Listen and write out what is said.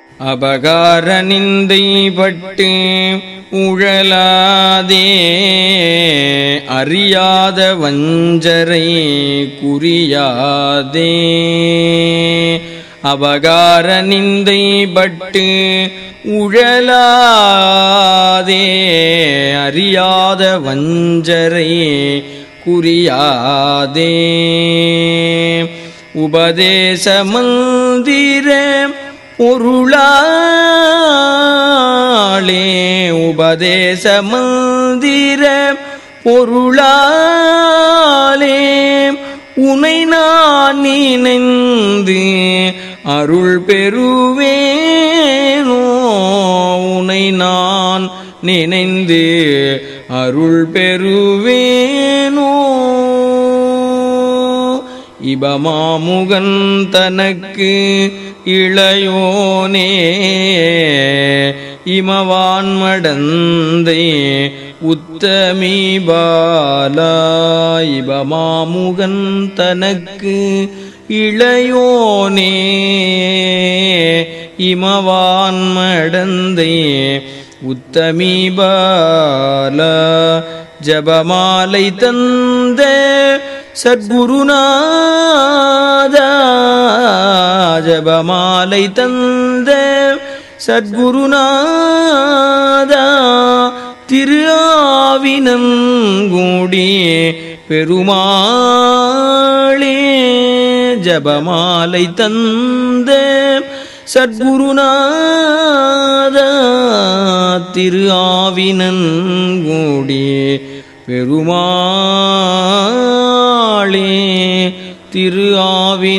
அபகார நிந்தை பட்டு உழலாதே அறியாத வஞ்சரை குறியாதே அபகார நிந்தை பட்டு உழலாதே அறியாத வஞ்சரை குறியாதே உபதேச மந்திர பொருளாளே உபதேச மந்திர பொருளாளே உனை நான் நினைந்து அருள் பெறுவேனோ உனை நான் நினைந்து அருள் பெறுவேனோ இபமாமுகன் தனக்கு இளையோனே இமவான் மடந்தை உத்தமி பாலா இபமாமுகன் தனக்கு இளையோனே இமவான் மடந்தை உத்தமி பாலா ஜபமாலை தந்த சத்குருநாதா ஜபமாலை தந்த சத்குருநாதா திரு ஆவினங்கூடி பெருமாளே ஜபமாலை தந்த சத்குருநாதா திரு ஆவினங்கூடி பெருமாளே திரு ஆவினன்கூடி பெருமாளே.